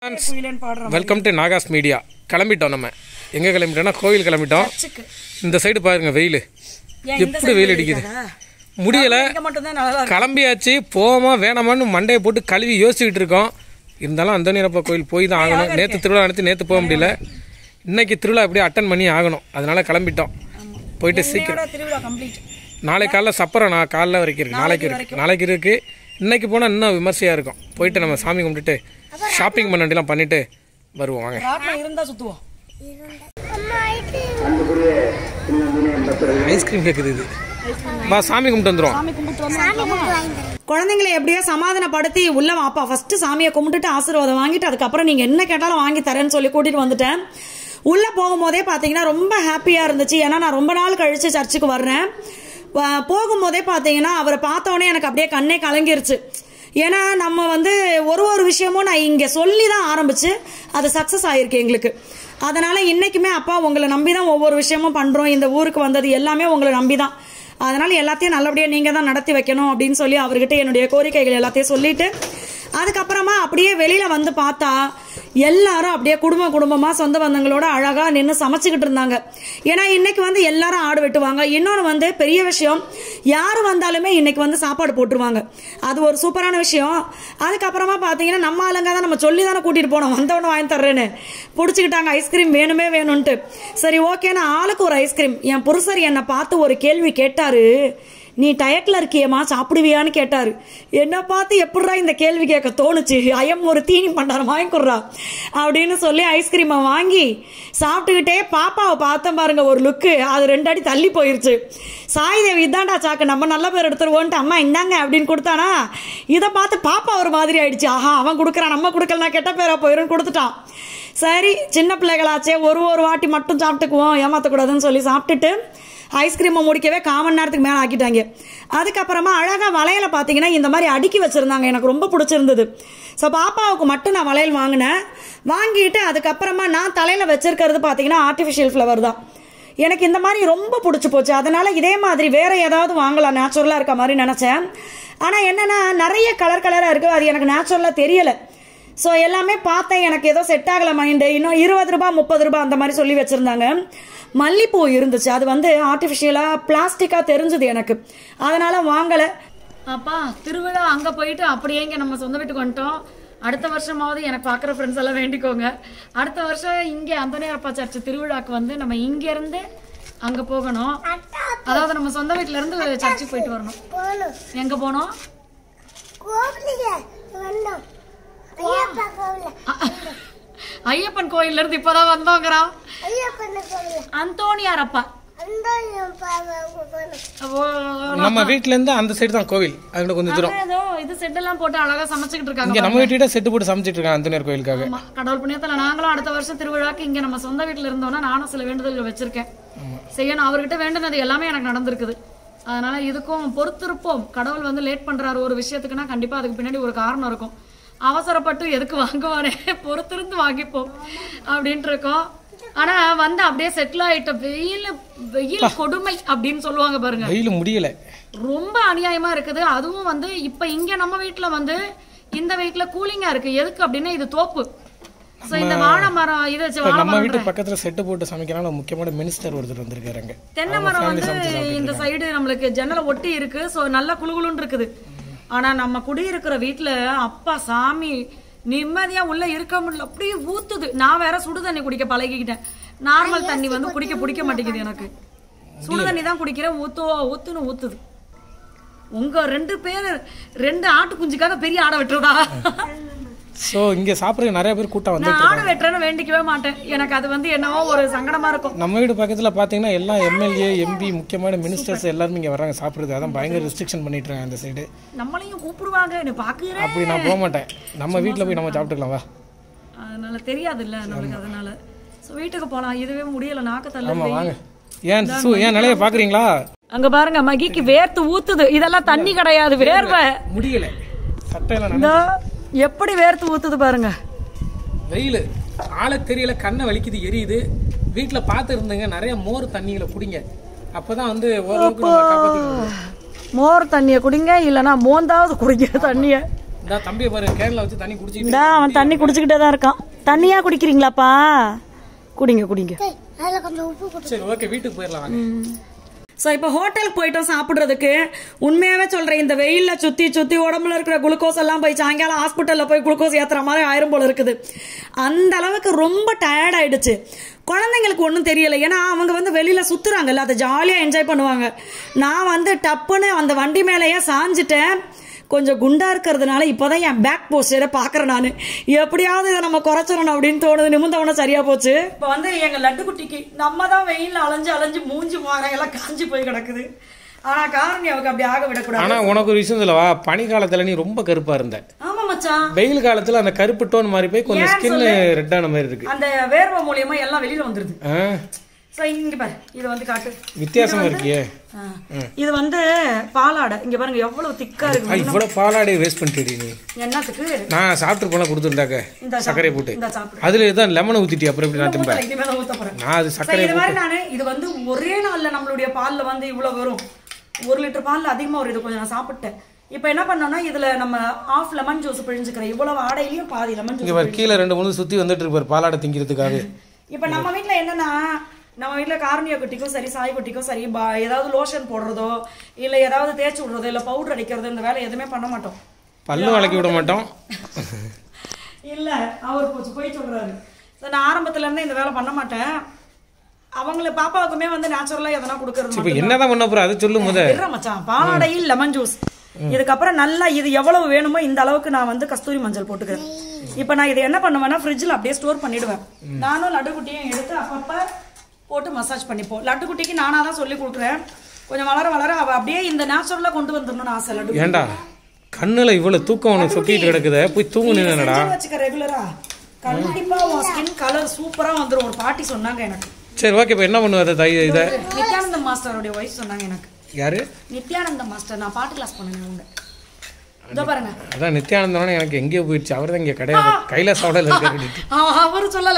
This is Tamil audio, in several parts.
குயிலன் பாடுறோம் வெல்கம் டு நாகாஸ் மீடியா கிளம்பிட்டோம் நம்ம எங்கே கிளம்பிட்டோம்னா கோவில் கிளம்பிட்டோம் சர்ச்சுக்கு. இந்த சைடு பாருங்க வெயில் ஏன் இந்த எப்படி வெயில் அடிக்குது முடியல இங்க மட்டும்தான் நல்லா இருக்கு கிளம்பியாச்சு போவோமா வேணாமான்னு மண்டையை போட்டு கழுவி யோசிச்சுக்கிட்டு இருக்கோம் இருந்தாலும் அந்தோனியப்பா கோயில் போய் தான் ஆகணும் நேற்று திருவிழா நடத்தி நேற்று போக முடியல இன்னைக்கு திருவிழா எப்படியும் அட்டன் பண்ணி ஆகணும் அதனால கிளம்பிட்டோம் போயிட்டு சீக்கிரம் இன்னையோட திருவிழா கம்ப்ளீட் நாளை காலைல சப்பரம் நான் காலைல வரைக்கும் இருக்கு நாளைக்கு இருக்கு நாளைக்கு இருக்கு இன்னைக்கு போனால் இன்னும் விமர்சையாக இருக்கும் போயிட்டு நம்ம சாமி கும்பிட்டுட்டு ஷாப்பிங் பண்ண வேண்டியலாம் பண்ணிட்டு வருவோம் வாங்க ராட்டினம் இருந்தா சுத்துவோம் ஐஸ்கிரீம் கேட்குது இது வா சாமி கும்பிட்டு வந்துடும் சாமி கும்பிட்டு குழந்தைங்களை எப்படியோ சமாதானப்படுத்தி உள்ள வாப்பா ஃபர்ஸ்ட் சாமியை கும்பிட்டுட்டு ஆசீர்வாதம் வாங்கிட்டு அதுக்கப்புறம் நீங்க என்ன கேட்டாலும் வாங்கி தரேன்னு சொல்லி கூட்டிட்டு வந்துட்டேன் உள்ள போகும்போதே பாத்தீங்கன்னா ரொம்ப ஹாப்பியா இருந்துச்சு ஏன்னா நான் ரொம்ப நாள் கழிச்சு சர்ச்சுக்கு வர்றேன் வ- போகும்போதே பாத்தீங்கன்னா அவரை பார்த்தோன்னே எனக்கு அப்படியே கண்ணே கலங்கிருச்சு ஏன்னா நம்ம வந்து ஒரு ஒரு விஷயமும் நான் இங்க சொல்லி தான் ஆரம்பிச்சு அது சக்சஸ் ஆயிருக்கு எங்களுக்கு அதனால இன்னைக்குமே அப்பா உங்களை நம்பி தான் ஒவ்வொரு விஷயமும் பண்றோம் இந்த ஊருக்கு வந்தது எல்லாமே உங்களை நம்பி தான் அதனால எல்லாத்தையும் நல்லபடியா நீங்க தான் நடத்தி வைக்கணும் அப்படின்னு சொல்லி அவர்கிட்ட என்னுடைய கோரிக்கைகள் எல்லாத்தையும் சொல்லிட்டு அதுக்கப்புறமா அப்படியே வெளியில வந்து பார்த்தா எல்லாரும் அப்படியே குடும்ப குடும்பமா சொந்த பந்தங்களோட அழகா நின்று சமைச்சுக்கிட்டு இருந்தாங்க ஏன்னா இன்னைக்கு வந்து எல்லாரும் ஆடு வெட்டுவாங்க இன்னொன்று வந்து பெரிய விஷயம் யாரு வந்தாலுமே இன்னைக்கு வந்து சாப்பாடு போட்டுருவாங்க அது ஒரு சூப்பரான விஷயம் அதுக்கப்புறமா பார்த்தீங்கன்னா நம்ம ஆளுங்க தான் நம்ம சொல்லி தானே கூட்டிட்டு போனோம் வந்தவொடனே வாங்கி தர்றேன்னு பிடிச்சிக்கிட்டாங்க ஐஸ்கிரீம் வேணுமே வேணும்ன்ட்டு சரி ஓகேன்னு ஆளுக்கு ஒரு ஐஸ்கிரீம் என் புருஷர் என்னை பார்த்து ஒரு கேள்வி கேட்டாரு நீ டயட்ல இருக்கியம்மா சாப்பிடுவியான்னு கேட்டாரு என்ன பார்த்து எப்படிடா இந்த கேள்வி கேட்க தோணுச்சு ஐயம் ஒரு தீனி பண்டாரம் வாங்கி கொடுறா அப்படின்னு சொல்லி ஐஸ்கிரீமை வாங்கி சாப்பிட்டுக்கிட்டே பாப்பாவை பார்த்தேன் பாருங்க ஒரு லுக்கு அது ரெண்டு அடி தள்ளி போயிருச்சு சாய்தேவி இதாண்டா சாக்கு நம்ம நல்ல பேர் எடுத்துருவோன்ட்டு அம்மா இந்தாங்க அப்படின்னு கொடுத்தானா இதை பார்த்து பாப்பா ஒரு மாதிரி ஆயிடுச்சு ஆஹா அவன் கொடுக்குறான் நம்ம கொடுக்கலனா கெட்ட பேரா போயிரும் கொடுத்துட்டான் சரி சின்ன பிள்ளைகளாச்சே ஒரு ஒரு வாட்டி மட்டும் சாப்பிட்டுக்குவோம் ஏமாத்தக்கூடாதுன்னு சொல்லி சாப்பிட்டுட்டு ஐஸ்கிரீமை முடிக்கவே காமன் நேரத்துக்கு மேலே ஆக்கிட்டாங்க அதுக்கப்புறமா அழகாக வளையல பார்த்தீங்கன்னா இந்த மாதிரி அடுக்கி வச்சுருந்தாங்க எனக்கு ரொம்ப பிடிச்சிருந்தது ஸோ பாப்பாவுக்கு மட்டும் நான் வளையல் வாங்கினேன் வாங்கிட்டு அதுக்கப்புறமா நான் தலையில் வச்சிருக்கிறது பார்த்தீங்கன்னா ஆர்டிஃபிஷியல் ஃப்ளவர் தான் எனக்கு இந்த மாதிரி ரொம்ப பிடிச்சி போச்சு அதனால இதே மாதிரி வேற ஏதாவது வாங்கலாம் நேச்சுரலாக இருக்க மாதிரி நினச்சேன் ஆனால் என்னன்னா நிறைய கலர் கலராக இருக்குது அது எனக்கு நேச்சுரலாக தெரியலை ஸோ எல்லாமே பார்த்தேன் எனக்கு ஏதோ செட் ஆகலை மைண்டு இன்னும் இருபது ரூபாய் முப்பது ரூபாய் அந்த மாதிரி சொல்லி வச்சுருந்தாங்க மல்லிப்பூ இருந்துச்சு அது வந்து ஆர்டிஃபிஷியலாக பிளாஸ்டிக்காக தெரிஞ்சுது எனக்கு அதனால வாங்கலை அப்பா திருவிழா அங்கே போயிட்டு அப்படியே இங்கே நம்ம சொந்த வீட்டுக்கு வந்துட்டோம் அடுத்த வருஷமாவது எனக்கு பார்க்குற ஃப்ரெண்ட்ஸ் எல்லாம் வேண்டிக்கோங்க அடுத்த வருஷம் இங்கே அந்தனையப்பா சர்ச் திருவிழாக்கு வந்து நம்ம இங்கேருந்து அங்கே போகணும் அதாவது நம்ம சொந்த வீட்டில இருந்து சர்ச்சுக்கு போயிட்டு வரணும் போகணும் எங்கே போனோம் கோவிலுக்கு வரணும் ஐயப்பா கோவில ஐயப்பன் கோயில்ல இருந்து இப்போதான் வந்தோங்கிறான் ஐயப்பன் கோவில அந்தோணியார் அப்பா அந்த போகணும் நம்ம வீட்டிலேருந்து அந்த சைடு தான் கோவில் அதுக்கிட்ட கொஞ்சம் தூரம் ஏதோ இது செட்டெல்லாம் போட்டு அழகா சமைச்சுக்கிட்டு இருக்காங்க இங்கே நம்ம வீட்டுக்கிட்ட செட்டு போட்டு சமைச்சிட்டு இருக்காங்க அந்தோனியார் கோயிலுக்காக ஆமா, கடவுள் புண்ணியத்துல நாங்களும் அடுத்த வருஷம் திருவிழாக்கு இங்க நம்ம சொந்த வீட்டுல இருந்தோம்னா நானும் சில வேண்டுதல்கள் வச்சிருக்கேன் செய்யணும் அவர்கிட்ட வேண்டுனது எல்லாமே எனக்கு நடந்திருக்குது அதனால இதுக்கும் பொறுத்திருப்போம் கடவுள் வந்து லேட் பண்றாரு ஒரு விஷயத்துக்குன்னா கண்டிப்பா அதுக்கு பின்னாடி ஒரு காரணம் இருக்கும் அவசரப்பட்டு எதுக்கு வாங்குவானே பொறுத்திருந்து வாங்கிப்போம் அப்படின்ட்டு இருக்கோம் ஆனா வந்து அப்படியே செட்டில் ஆயிட்ட வெயில் வெயில் கொடுமை அப்படின்னு சொல்லுவாங்க பாருங்க வெயில் முடியல ரொம்ப அநியாயமா இருக்குது அதுவும் வந்து இப்ப இங்க நம்ம வீட்ல வந்து இந்த வீட்ல கூலிங்கா இருக்கு எதுக்கு அப்படின்னா இது தோப்பு சோ இந்த வாழை மரம் இது வச்சு வாழை நம்ம மரம் வீட்டு பக்கத்தில் செட்டு போட்டு சமைக்கிறாங்க முக்கியமான மினிஸ்டர் ஒருத்தர் வந்திருக்காரு அங்கே தென்னை மரம் வந்து இந்த சைடு நம்மளுக்கு ஜன்னலை ஒட்டி இருக்கு சோ நல்லா குளுகுளுன்னு இருக்குது ஆனா நம்ம குடியிருக்கிற வீட்ல அப்பா சாமி நிம்மதியா உள்ள இருக்க முடியல அப்படியே ஊத்துது நான் வேற சுடு தண்ணி குடிக்க பழகிக்கிட்டேன் நார்மல் தண்ணி வந்து குடிக்க பிடிக்க மாட்டேங்குது எனக்கு சுடு தண்ணி தான் குடிக்கிறேன் ஊத்தோ ஊத்துன்னு ஊத்துது உங்க ரெண்டு பேர் ரெண்டு ஆட்டு குஞ்சுக்காக பெரிய ஆடை வெட்டுறதா ஸோ இங்கே சாப்பிட்றதுக்கு நிறைய பேர் கூட்டம் வந்து நான் ஆடை வெட்டுறேன்னு வேண்டிக்கவே மாட்டேன் எனக்கு அது வந்து என்னவோ ஒரு சங்கடமா இருக்கும் நம்ம வீடு பக்கத்தில் பார்த்தீங்கன்னா எல்லா எம்எல்ஏ எம்பி முக்கியமான மினிஸ்டர்ஸ் எல்லாருமே இங்கே வராங்க சாப்பிட்றது அதான் பயங்கர ரெஸ்ட்ரிக்ஷன் பண்ணிட்டு இருக்காங்க அந்த சைடு நம்மளையும் கூப்பிடுவாங்க நீ பாக்குறேன் அப்படி நான் போக மாட்டேன் நம்ம வீட்டில் போய் நம்ம சாப்பிட்டுக்கலாம் வா அதனால தெரியாது இல்ல நம்மளுக்கு அதனால சோ வீட்டுக்கு போலாம் இதுவே முடியல நாக்க தள்ள ஆமாம் வாங்க ஏன் சு ஏன் நிலைய பார்க்குறீங்களா அங்க பாருங்க மகிக்கு வேர்த்து ஊத்துது இதெல்லாம் தண்ணி கிடையாது வேர்வை முடியல சட்டையெல்லாம் இந்த எப்படி வேர்த்து ஊத்துது பாருங்க வெயில் ஆளை தெரியல கண்ணை வலிக்குது எரியுது வீட்டில் பார்த்து இருந்தீங்க நிறைய மோர் தண்ணிகளை குடிங்க அப்பதான் வந்து ஓரளவுக்கு நம்ம காப்பாற்றிக்க முடியும் மோர் தண்ணிய குடிங்க இல்லனா மோந்தாவது குடிங்க தண்ணிய இந்த தம்பியை பாரு கேன்ல வச்சு தண்ணி குடிச்சிட்டு இந்தா அவன் தண்ணி குடிச்சுக்கிட்டே தான் இருக்கான் தண்ணியா குடிக்கிறீங்களாப்பா குடிங்க குடிங்க டேய், அதுல கொஞ்சம் உப்பு போட்டு சரி ஓகே வீட்டுக்கு போயிடலாம் வாங்க ஸோ இப்போ ஹோட்டலுக்கு போயிட்டோம் சாப்பிட்றதுக்கு உண்மையாவே சொல்றேன் இந்த வெயில்ல சுத்தி சுத்தி உடம்புல இருக்கிற குளுக்கோஸ் எல்லாம் போய் சாயங்காலம் ஹாஸ்பிட்டல்ல போய் குளுக்கோஸ் ஏத்துற மாதிரி ஆயிரம் போல இருக்குது அந்த அளவுக்கு ரொம்ப டயர்ட் ஆயிடுச்சு குழந்தைங்களுக்கு ஒன்றும் தெரியல ஏன்னா அவங்க வந்து வெளியில சுத்துறாங்கல்ல அதை ஜாலியா என்ஜாய் பண்ணுவாங்க நான் வந்து டப்புன்னு அந்த வண்டி மேலேயே சாஞ்சிட்டேன் கொஞ்சம் குண்டா இருக்கிறதுனால இப்போதான் என் பேக் போஸ்டரை பாக்குறேன் நான் எப்படியாவது இதை நம்ம குறைச்சிடணும் அப்படின்னு தோணுது நிமிந்தவன சரியா போச்சு இப்போ வந்து எங்க லட்டு குட்டிக்கு நம்ம தான் வெயில்ல அலைஞ்சு அலைஞ்சு மூஞ்சி எல்லாம் காஞ்சி போய் கிடக்குது ஆனா காரணி அவருக்கு அப்படி ஆக விடக்கூடாது ஆனா உனக்கு ஒரு விஷயம் சொல்லவா பனி காலத்துல நீ ரொம்ப கருப்பா இருந்த ஆமா மச்சான் வெயில் காலத்துல அந்த கருப்பு டோன் மாதிரி போய் கொஞ்சம் ஸ்கின் ரெட்டான மாதிரி இருக்கு அந்த வேர்வை மூலியமா எல்லாம் வெளியில வந்துருது ஆ, சோ இங்க பாரு இது வந்து காட்டு வித்தியாசமா இருக்கியே ஆ. இது வந்து பாலாடை இங்க பாருங்க எவ்வளவு திக்கா ஆ, இருக்கு இவ்வளவு பாலாடை வேஸ்ட் பண்ணிட்டு நீ என்னத்துக்கு நான் சாப்பிட்டு போனா கொடுத்துருந்தாக்க இந்த சர்க்கரை போட்டு இந்த சாப்பிடு அதுல தான் லெமனை ஊத்திட்டி அப்புறம் எப்படி நான் திம்பேன் ஊத்தல, இனிமே தான் ஊத்த போறேன் நான் அது சரி, சர்க்கரை இது மாதிரி நானு இது வந்து ஒரே நாள்ல நம்மளுடைய பால்ல வந்து இவ்வளவு வரும் ஒரு லிட்டர் பால்ல அதிகமா வரும் இது கொஞ்சம் நான் சாப்பிட்டேன் இப்போ என்ன பண்ணோம்னா இதுல நம்ம ஆஃப் லெமன் ஜூஸ் பிழிஞ்சுக்கிறேன் இவ்வளவு ஆடையிலயும் பாதி லெமன் இங்க ஜூஸ் பாரு கீழே ரெண்டு மூணு சுத்தி வந்துட்டு இருக்கு பாரு பாலாடை திங்கிறதுக்காக இப்போ நம்ம வீட்ல என்னன்னா நம்ம வீட்ல காரணியா குட்டிக்கும் சரி சாய் குட்டிக்கும் சரி பா- ஏதாவது லோஷன் போடுறதோ இல்ல ஏதாவது தேய்ச்சி விடுறதோ இல்ல பவுடர் அடிக்கிறதோ இந்த வேலை எதுவுமே பண்ண மாட்டோம் பல்லும் விளக்கி விட மாட்டோம் இல்ல அவர் போச்சு போய் சொல்றாரு So, நான் ஆரம்பத்துல இருந்தே இந்த வேலை பண்ண மாட்டேன் அவங்கள பாப்பாவுக்குமே வந்து நேச்சுரலா எதனா கொடுக்கறது இப்ப என்னதான் பண்ண போற அதை சொல்லும் போத விடுற மச்சான் பாலாடையில் லெமன் ஜூஸ் இதுக்கப்புறம் நல்லா இது எவ்வளவு வேணுமோ இந்த அளவுக்கு நான் வந்து கஸ்தூரி மஞ்சள் போட்டுக்கிறேன் இப்போ நான் இதை என்ன பண்ணுவேன்னா ஃப்ரிட்ஜில் அப்படியே ஸ்டோர் பண்ணிடுவேன் நானும் லட்டுக்குட்டியும் எடுத்து அப்பப்ப போட்டு மசாஜ் பண்ணிப்போம் லட்டுக்குட்டிக்கு நானா தான் சொல்லி கொடுக்குறேன் கொஞ்சம் வளர வளர அவ அப்படியே இந்த நேச்சுரலா கொண்டு வந்துடணும்னு ஆசை லட்டு ஏன்டா கண்ணுல இவ்வளவு தூக்கம் உனக்கு சொக்கிட்டு கிடக்குத போய் தூங்கு நின்னுடா செஞ்சு வச்சுக்க ரெகுலரா கண்டிப்பா உன் ஸ்கின் கலர் சூப்பரா வந்துரும் ஒரு பாட்டி சொன்னாங்க எனக்கு சரி ஓகே இப்போ என்ன பண்ணுவ அதை தை இதை நித்யானந்த மாஸ்டருடைய ஒய்ஃப் சொன்னாங்க எனக்கு யாரு நித்யானந்த மாஸ்டர் நான் பாட்டு கிளாஸ் பண்ணேன் அவங்க இதோ பாருங்க அதான் நித்யானந்தனோட எனக்கு எங்கேயோ போயிடுச்சு அவர் தான் இங்கே கிடையாது கைலாசாவோட இருக்காரு அவ- அவரு சொல்லல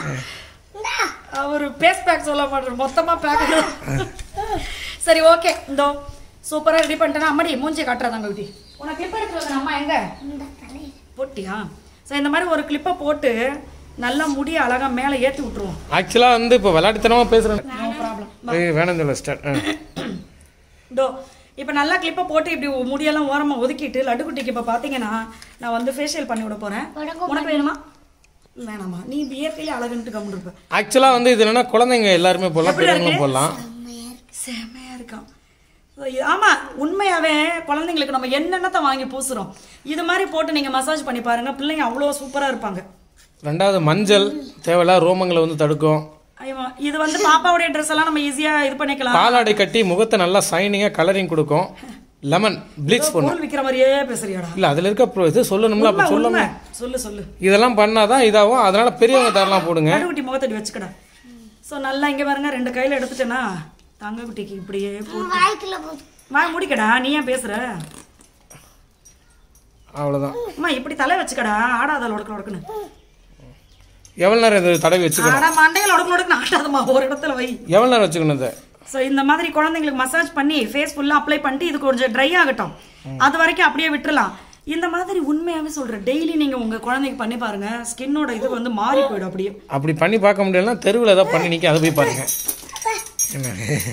அவரு பேஸ் பேக் சொல்ல மாட்டாரு மொத்தமா பேக் சரி ஓகே இந்தோ சூப்பரா ரெடி பண்ணிட்டேன் அம்மாடி மூஞ்சி காட்டுறதாங்க குட்டி உனக்கு கிளிப் எடுத்து அம்மா எங்க போட்டியா சரி இந்த மாதிரி ஒரு கிளிப்பை போட்டு நல்லா முடிய அழகா மேலே ஏத்தி விட்டுருவோம் ஆக்சுவலாக வந்து இப்போ விளையாட்டுத்தனமா பேசுகிறேன் நோ ப்ராப்ளம் ஏய் வேணாம் சொல்ல ஸ்டார்ட் இதோ இப்போ நல்லா கிளிப்பை போட்டு இப்படி முடியெல்லாம் ஓரமா ஒதுக்கிட்டு லட்டுக்குட்டிக்கு இப்போ பார்த்தீங்கன்னா நான் வந்து ஃபேஷியல் பண்ணி விட போறேன் உனக்கு வேணுமா வேணாமா நீ இயற்கையிலே அழகுன்ட்டு கம்முன்னு இருப்ப ஆக்சுவலாக வந்து இது என்னன்னா குழந்தைங்க எல்லாருமே போடலாம் பெரியவங்களும் போடலாம் செமையா இருக்கான் So, இது- ஆமா உண்மையாவே குழந்தைங்களுக்கு நம்ம என்னென்னத்தை வாங்கி பூசுறோம் இது மாதிரி போட்டு நீங்க மசாஜ் பண்ணி பாருங்க பிள்ளைங்க அவ்வளோ சூப்பரா இருப்பாங்க ரெண்டாவது மஞ்சள் தேவையில்லா ரோமங்களை வந்து தடுக்கும் ஐயோ, இது வந்து பாப்பாவுடைய ட்ரெஸ் எல்லாம் நம்ம ஈஸியா இது பண்ணிக்கலாம் பாலாடை கட்டி முகத்தை நல்லா சைனிங்காக கலரிங் கொடுக்கும் லெமன் ப்ளீச் பண்ணும் பொருள் விக்கிற மாதிரியே பேசுறியாடா இல்லை அதில் இருக்க pro- இது சொல்லணும்ல அப்போ உண்மை, சொல்லாம உண்மை. சொல்லு சொல்லு இதெல்லாம் பண்ணாதான் இதாகும் அதனால பெரியவங்க தரலாம் போடுங்க நடுக்குட்டி முகத்தடி வச்சுக்கடா சோ நல்லா இங்க பாருங்க ரெண்டு கையில எடுத்துட்டேன்னா தங்க குட்டிக்கு இப்படியே போட்டு வாய்க்குள்ள போகுது வாய் முடிக்கடா நீ ஏன் பேசுற அவ்வளோதான் அம்மா இப்படி தலை வச்சுக்கடா ஆடாத உடக்கு உடக்குன்னு எவ்வளோ நேரம் இது தடவி வச்சுக்கணும் ஆடா மண்டையில உடக்கு உடக்குன்னு ஆட்டாதம்மா ஒரு இடத்துல வை எவ்வளோ நேரம் வச்சுக்கணும் இதை ஸோ இந்த மாதிரி குழந்தைங்களுக்கு மசாஜ் பண்ணி ஃபேஸ் ஃபுல்லாக அப்ளை பண்ணிட்டு இது கொஞ்சம் ட்ரை ஆகட்டும் அது வரைக்கும் அப்படியே விட்டுறலாம் இந்த மாதிரி உண்மையாவே சொல்றேன் டெய்லி நீங்க உங்க குழந்தைக்கு பண்ணி பாருங்க ஸ்கின்னோட இது வந்து மாறி போயிடும் அப்படியே அப்படி பண்ணி பார்க்க முடியலன்னா தெருவில் ஏதாவது பண்ணி நிற்க அதை போய் பாருங்க என்ன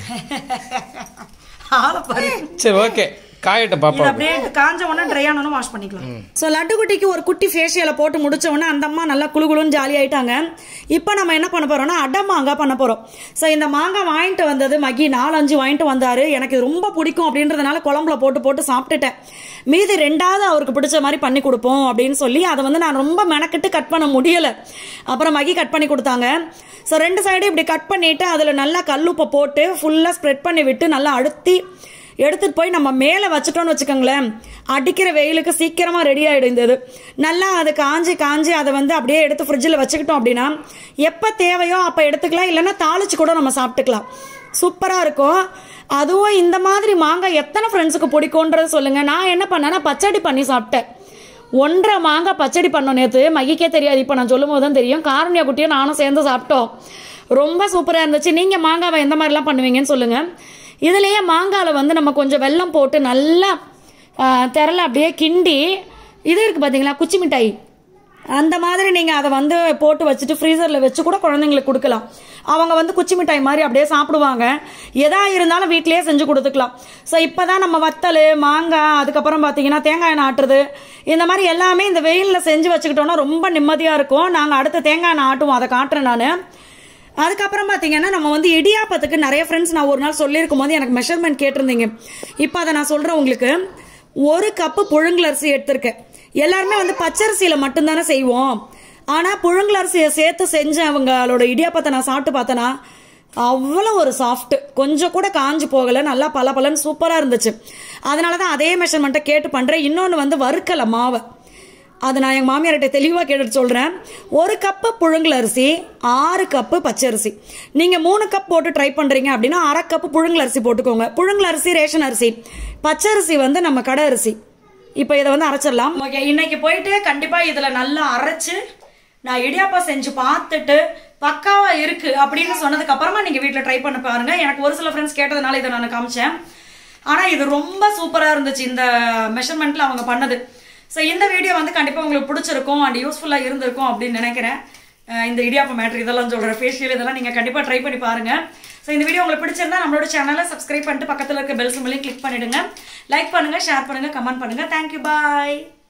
ஆளை பாரு சரி ஓகே காயட்ட இது பாப்பா அப்படியே காஞ்ச உடனே ட்ரை ஆனதும் வாஷ் பண்ணிக்கலாம் ஸோ லட்டு குட்டிக்கு ஒரு குட்டி ஃபேஷியலை போட்டு முடிச்ச உடனே அந்த அம்மா நல்லா குளு குளுன்னு ஜாலி ஆயிட்டாங்க இப்போ நம்ம என்ன பண்ண போறோம்னா அடை மாங்காய் பண்ண போறோம் ஸோ இந்த மாங்காய் வாங்கிட்டு வந்தது மகி நாலஞ்சு வாங்கிட்டு வந்தாரு எனக்கு இது ரொம்ப பிடிக்கும் அப்படின்றதுனால குழம்புல போட்டு போட்டு சாப்பிட்டுட்டேன் மீதி ரெண்டாவது அவருக்கு பிடிச்ச மாதிரி பண்ணி கொடுப்போம் அப்படின்னு சொல்லி அதை வந்து நான் ரொம்ப மெனக்கிட்டு கட் பண்ண முடியல அப்புறம் மகி கட் பண்ணி கொடுத்தாங்க ஸோ ரெண்டு சைடும் இப்படி கட் பண்ணிட்டு அதில் நல்லா கல்லுப்பை போட்டு ஃபுல்லாக ஸ்ப்ரெட் பண்ணி விட்டு நல்லா அழுத்தி எடுத்துட்டு போய் நம்ம மேலே வச்சுட்டோம்னு வச்சுக்கோங்களேன் அடிக்கிற வெயிலுக்கு சீக்கிரமா ரெடி ஆயிடும் இந்த இது நல்லா அது காஞ்சி காஞ்சி அதை வந்து அப்படியே எடுத்து ஃப்ரிட்ஜில் வச்சுக்கிட்டோம் அப்படின்னா எப்போ தேவையோ அப்போ எடுத்துக்கலாம் இல்லைன்னா தாளிச்சு கூட நம்ம சாப்பிட்டுக்கலாம் சூப்பராக இருக்கும் அதுவும் இந்த மாதிரி மாங்காய் எத்தனை ஃப்ரெண்ட்ஸுக்கு பிடிக்கும்ன்றது சொல்லுங்க நான் என்ன பண்ணேன்னா பச்சடி பண்ணி சாப்பிட்டேன் ஒன்றரை மாங்காய் பச்சடி பண்ணோம் நேற்று மைக்கே தெரியாது இப்போ நான் சொல்லும் போது தான் தெரியும் காரணியா குட்டியும் நானும் சேர்ந்து சாப்பிட்டோம் ரொம்ப சூப்பராக இருந்துச்சு நீங்கள் மாங்காவை எந்த மாதிரிலாம் பண்ணுவீங்கன்னு சொல்லுங்கள் இதுலேயே மாங்காயில் வந்து நம்ம கொஞ்சம் வெல்லம் போட்டு நல்லா திரள அப்படியே கிண்டி இது இருக்குது பார்த்தீங்களா குச்சி மிட்டாய் அந்த மாதிரி நீங்கள் அதை வந்து போட்டு வச்சுட்டு ஃப்ரீசரில் வச்சு கூட குழந்தைங்களுக்கு கொடுக்கலாம் அவங்க வந்து குச்சி மிட்டாய் மாதிரி அப்படியே சாப்பிடுவாங்க எதா இருந்தாலும் வீட்டிலேயே செஞ்சு கொடுத்துக்கலாம் ஸோ இப்போ தான் நம்ம வத்தல் மாங்காய் அதுக்கப்புறம் பார்த்தீங்கன்னா தேங்காய் எண்ணெய் ஆட்டுறது இந்த மாதிரி எல்லாமே இந்த வெயிலில் செஞ்சு வச்சுக்கிட்டோம்னா ரொம்ப நிம்மதியாக இருக்கும் நாங்கள் அடுத்து தேங்காய் எண்ணெய் ஆட்டுவோம் அதை காட்டுறேன் நான் அதுக்கப்புறம் பார்த்தீங்கன்னா நம்ம வந்து இடியாப்பத்துக்கு நிறைய ஃப்ரெண்ட்ஸ் நான் ஒரு நாள் சொல்லியிருக்கும் போது எனக்கு மெஷர்மெண்ட் கேட்டிருந்தீங்க இப்போ அதை நான் சொல்கிறேன் உங்களுக்கு ஒரு கப்பு புழுங்கலரிசி எடுத்திருக்கேன் எல்லாருமே வந்து பச்சரிசியில் மட்டும்தானே செய்வோம் ஆனால் புழுங்கலரிசியை சேர்த்து செஞ்ச அவங்களோட இடியாப்பத்தை நான் சாப்பிட்டு பார்த்தேன்னா அவ்வளோ ஒரு சாஃப்ட் கொஞ்சம் கூட காஞ்சு போகலை நல்லா பல பலன்னு சூப்பராக இருந்துச்சு அதனால தான் அதே மெஷர்மெண்ட்டை கேட்டு பண்ணுறேன் இன்னொன்று வந்து வறுக்கலை மாவை அது நான் எங்கள் மாமியார்கிட்ட தெளிவாக கேட்டுட்டு சொல்கிறேன் ஒரு கப்பு புழுங்கல் அரிசி ஆறு கப்பு பச்சரிசி நீங்கள் மூணு கப் போட்டு ட்ரை பண்ணுறீங்க அப்படின்னா அரை கப்பு புழுங்கல் அரிசி போட்டுக்கோங்க புழுங்கல் அரிசி ரேஷன் அரிசி பச்சரிசி வந்து நம்ம கடை அரிசி இப்போ இதை வந்து அரைச்சிடலாம் ஓகே இன்னைக்கு போயிட்டு கண்டிப்பாக இதில் நல்லா அரைச்சு நான் இடியாப்பா செஞ்சு பார்த்துட்டு பக்காவா இருக்கு அப்படின்னு சொன்னதுக்கு அப்புறமா நீங்க வீட்டில் ட்ரை பண்ண பாருங்க எனக்கு ஒரு சில ஃப்ரெண்ட்ஸ் கேட்டதுனால இதை நான் காமிச்சேன் ஆனா இது ரொம்ப சூப்பரா இருந்துச்சு இந்த மெஷர்மெண்ட்ல அவங்க பண்ணது ஸோ இந்த வீடியோ வந்து கண்டிப்பா உங்களுக்கு பிடிச்சிருக்கும் அண்ட் யூஸ்ஃபுல்லா இருந்திருக்கும் அப்படின்னு நினைக்கிறேன் அஹ் இந்த இடியாப்பா மேட்ரு இதெல்லாம் சொல்றேன் ஃபேஷியல் இதெல்லாம் நீங்க கண்டிப்பா ட்ரை பண்ணி பாருங்க ஸோ இந்த வீடியோ உங்களுக்கு பிடிச்சிருந்தா நம்மளோட சேனலை சப்ஸ்கிரைப் பண்ணிட்டு பக்கத்துல இருக்க பெல் சிம்பிளையும் கிளிக் பண்ணிடுங்க லைக் பண்ணுங்க ஷேர் பண்ணுங்க கமெண்ட் பண்ணுங்க தேங்க்யூ பாய்